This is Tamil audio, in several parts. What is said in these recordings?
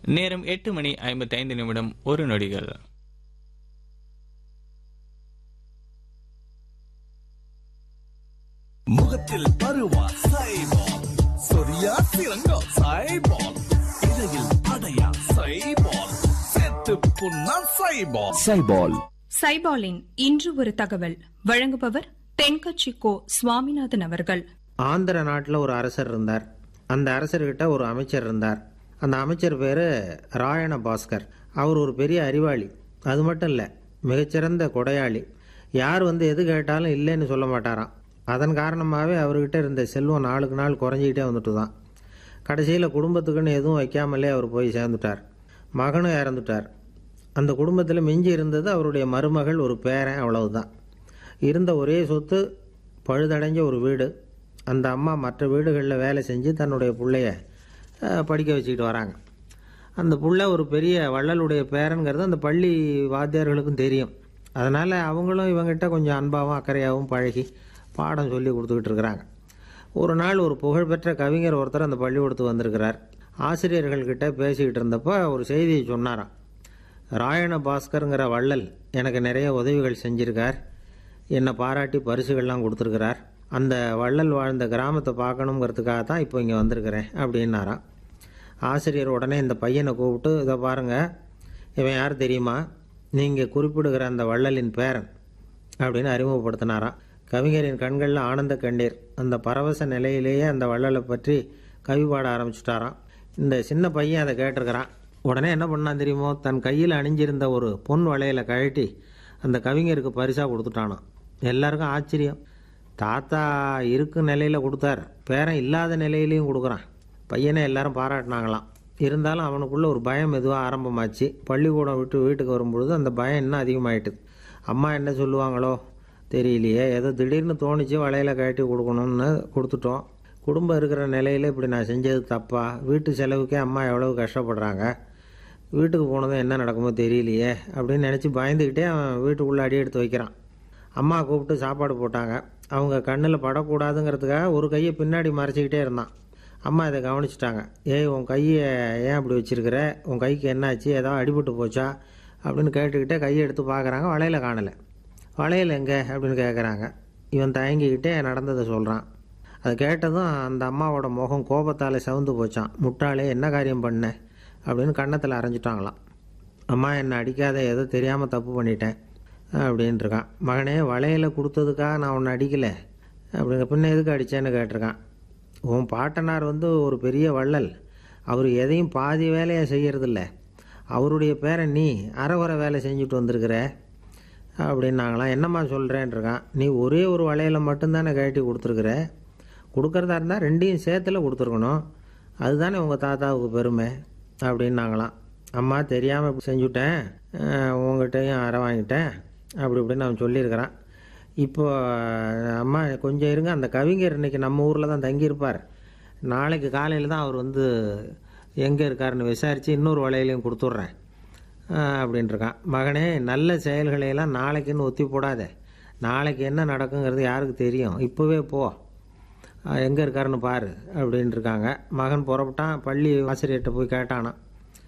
நேரம் எட்டு மணி ஐம்பத்தைந்து நிமிடம் ஒரு நொடிகள் முகத்தில் பருவா சைபால் சொரியா சிறங்கோ சைபால் இடையில் அடையா சைபால் செத்து புண்ணா சைபால் சைபால் சைபாலின் இன்று ஒரு தகவல் வழங்குபவர் தென்கட்சி கோ சுவாமிநாதன் அவர்கள் ஆந்திர நாட்டில் ஒரு அரசர் இருந்தார் அந்த அரசர்கிட்ட ஒரு அமைச்சர் இருந்தார் அந்த அமைச்சர் பேர் ராயண பாஸ்கர் அவர் ஒரு பெரிய அறிவாளி அது மட்டும் இல்லை மிகச்சிறந்த கொடையாளி யார் வந்து எது கேட்டாலும் இல்லைன்னு சொல்ல மாட்டாராம் அதன் காரணமாகவே அவர்கிட்ட இருந்த செல்வம் நாளுக்கு நாள் குறைஞ்சிக்கிட்டே வந்துட்டு தான் கடைசியில் குடும்பத்துக்குன்னு எதுவும் வைக்காமலே அவர் போய் சேர்ந்துட்டார் மகனும் இறந்துட்டார் அந்த குடும்பத்தில் மிஞ்சி இருந்தது அவருடைய மருமகள் ஒரு பேரன் அவ்வளவுதான் இருந்த ஒரே சொத்து பழுதடைஞ்ச ஒரு வீடு அந்த அம்மா மற்ற வீடுகளில் வேலை செஞ்சு தன்னுடைய பிள்ளைய அஹ், படிக்க வச்சுக்கிட்டு வராங்க அந்த புள்ள ஒரு பெரிய வள்ளலுடைய பேரன்கிறது அந்த பள்ளி வாத்தியார்களுக்கும் தெரியும் அதனால் அவங்களும் இவங்கிட்ட கொஞ்சம் அன்பாகவும் அக்கறையாகவும் பழகி பாடம் சொல்லி கொடுத்துக்கிட்டு இருக்கிறாங்க ஒரு நாள் ஒரு புகழ்பெற்ற கவிஞர் ஒருத்தர் அந்த பள்ளிக்கூடத்துக்கு வந்திருக்கிறார் ஆசிரியர்கள்கிட்ட பேசிக்கிட்டு இருந்தப்போ ஒரு செய்தியை சொன்னாராம் ராயண பாஸ்கருங்கிற வள்ளல் எனக்கு நிறைய உதவிகள் செஞ்சிருக்கார் என்னை பாராட்டி பரிசுகள்லாம் கொடுத்துருக்கிறார் அந்த வள்ளல் வாழ்ந்த கிராமத்தை பார்க்கணுங்கிறதுக்காக தான் இப்போ இங்கே வந்திருக்கிறேன் அப்படின்னாராம் ஆசிரியர் உடனே இந்த பையனை கூப்பிட்டு இதை பாருங்கள் இவன் யார் தெரியுமா நீங்கள் குறிப்பிடுகிற அந்த வள்ளலின் பேரன் அப்படின்னு அறிமுகப்படுத்தினாராம் கவிஞரின் கண்களில் ஆனந்த கண்ணீர் அந்த பரவச நிலையிலேயே அந்த வள்ளலை பற்றி கவி பாட ஆரம்பிச்சுட்டாராம் இந்த சின்ன பையன் அதை கேட்டிருக்கிறான் உடனே என்ன பண்ணான் தெரியுமோ தன் கையில் அணிஞ்சிருந்த ஒரு பொன் வளையலை கழட்டி அந்த கவிஞருக்கு பரிசாக கொடுத்துட்டானாம் எல்லாருக்கும் ஆச்சரியம் தாத்தா இருக்கும் நிலையில் கொடுத்தார் பேரன் இல்லாத நிலையிலையும் கொடுக்குறான் பையனை எல்லாரும் பாராட்டினாங்களாம் இருந்தாலும் அவனுக்குள்ள ஒரு பயம் மெதுவாக ஆரம்பமாச்சு பள்ளிக்கூடம் விட்டு வீட்டுக்கு வரும்பொழுது அந்த பயம் இன்னும் அதிகமாயிட்டுது அம்மா என்ன சொல்லுவாங்களோ தெரியலையே ஏதோ திடீர்னு தோணிச்சு வளையல கழட்டி கொடுக்கணும்னு கொடுத்துட்டோம் குடும்பம் இருக்கிற நிலையில் இப்படி நான் செஞ்சது தப்பா வீட்டு செலவுக்கே அம்மா எவ்வளவு கஷ்டப்படுறாங்க வீட்டுக்கு போனதும் என்ன நடக்குமோ தெரியலையே அப்படின்னு நினச்சி பயந்துக்கிட்டே அவன் வீட்டுக்குள்ளே அடி எடுத்து வைக்கிறான் அம்மா கூப்பிட்டு சாப்பாடு போட்டாங்க அவங்க கண்ணில் படக்கூடாதுங்கிறதுக்காக ஒரு கையை பின்னாடி மறைச்சிக்கிட்டே இருந்தான் அம்மா இதை கவனிச்சிட்டாங்க ஏய் உன் கையை ஏன் அப்படி வச்சிருக்கிற உன் கைக்கு என்னாச்சு ஏதாவது அடிபட்டு போச்சா அப்படின்னு கேட்டுக்கிட்டே கையை எடுத்து பார்க்குறாங்க வளையல காணலை வளையல் எங்கே அப்படின்னு கேட்குறாங்க இவன் தயங்கிக்கிட்டே நடந்ததை சொல்கிறான் அதை கேட்டதும் அந்த அம்மாவோட முகம் கோபத்தால் சவுந்து போச்சான் முட்டாளே என்ன காரியம் பண்ண அப்படின்னு கன்னத்தில் அரைஞ்சிட்டாங்களாம் அம்மா என்னை அடிக்காத ஏதோ தெரியாமல் தப்பு பண்ணிட்டேன் அப்படின்னு இருக்கான் மகனே வளையல கொடுத்ததுக்காக நான் உன்னை அடிக்கலை அப்படிங்க பின்ன எதுக்கு அடித்தேன்னு கேட்டிருக்கான் உன் பாட்டனார் வந்து ஒரு பெரிய வள்ளல் அவர் எதையும் பாதி வேலையை செய்யறதில்ல அவருடைய பேரை நீ அரைகுறை வேலை செஞ்சுட்டு வந்திருக்கிற அப்படின்னாங்களாம் என்னம்மா சொல்கிறேன் இருக்கான் நீ ஒரே ஒரு வளையலை மட்டும்தானே கழட்டி கொடுத்துருக்குற கொடுக்கறதா இருந்தால் ரெண்டையும் சேர்த்துல கொடுத்துருக்கணும் அதுதானே உங்கள் தாத்தாவுக்கு பெருமை அப்படின்னாங்களாம் அம்மா தெரியாமல் செஞ்சுட்டேன் அஹ், உங்ககிட்டயும் அரை வாங்கிட்டேன் அப்படி இப்படின்னு அவன் சொல்லியிருக்கிறான் இப்போ அம்மா கொஞ்சம் இருங்க அந்த கவிஞர் இன்னைக்கு நம்ம ஊரில் தான் தங்கியிருப்பார் நாளைக்கு காலையில் தான் அவர் வந்து எங்கே இருக்காருன்னு விசாரித்து இன்னொரு வலையிலையும் கொடுத்துட்றேன் அப்படின்ட்டுருக்கான் மகனே நல்ல செயல்களையெல்லாம் நாளைக்குன்னு ஒத்தி போடாத நாளைக்கு என்ன நடக்குங்கிறது யாருக்கு தெரியும் இப்போவே போ எங்கே இருக்காருன்னு பாரு அப்படின்ட்டு இருக்காங்க மகன் புறப்பட்டான் பள்ளி ஆசிரியர்கிட்ட போய் கேட்டானான்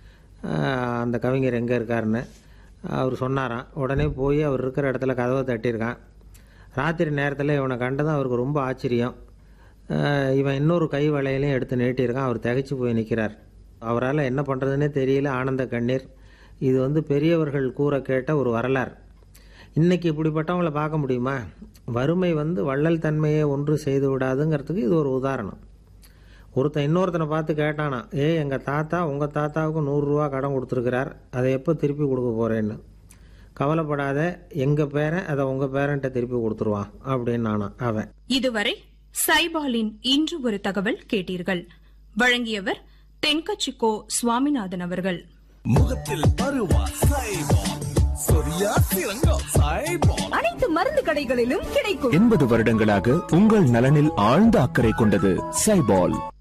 ஆஹ் அந்த கவிஞர் எங்கே இருக்காருன்னு அவர் சொன்னாராம் உடனே போய் அவர் இருக்கிற இடத்துல கதவை தட்டியிருக்கான் ராத்திரி நேரத்தில் இவனை கண்டதும் அவருக்கு ரொம்ப ஆச்சரியம் ஆஹ் இவன் இன்னொரு கை வளையலையும் எடுத்து நீட்டியிருக்கான் அவர் திகைச்சு போய் நிற்கிறார் அவரால் என்ன பண்ணுறதுனே தெரியல ஆனந்த கண்ணீர் இது வந்து பெரியவர்கள் கூற கேட்ட ஒரு வரலாறு இன்னைக்கு இப்படிப்பட்டவங்கள பார்க்க முடியுமா வறுமை வந்து வள்ளல் தன்மையை ஒன்று செய்து விடாதுங்கிறதுக்கு இது ஒரு உதாரணம் ஒருத்தன் இன்னொருத்தனை பார்த்து கேட்டானா ஏய் எங்கள் தாத்தா உங்கள் தாத்தாவுக்கு நூறுரூவா கடன் கொடுத்துருக்கிறார் அதை எப்போ திருப்பி கொடுக்க போகிறேன்னு கவலைப்படாத எங்கள் பேரன் அதை உங்கள் பேரன்ட்ட திருப்பி கொடுத்துருவான் அப்படின்னு நானா அவன் இதுவரை சைபாலின் இன்று ஒரு தகவல் கேட்டீர்கள் வழங்கியவர் தென்கட்சி கோ சுவாமிநாதன் அவர்கள் முகத்தில் பருவா சைபால் சொரியா சிறங்கோ சைபால் அனைத்து மருந்து கடைகளிலும் கிடைக்கும் எண்பது வருடங்களாக உங்கள் நலனில் ஆழ்ந்த அக்கறை கொண்டது சைபால்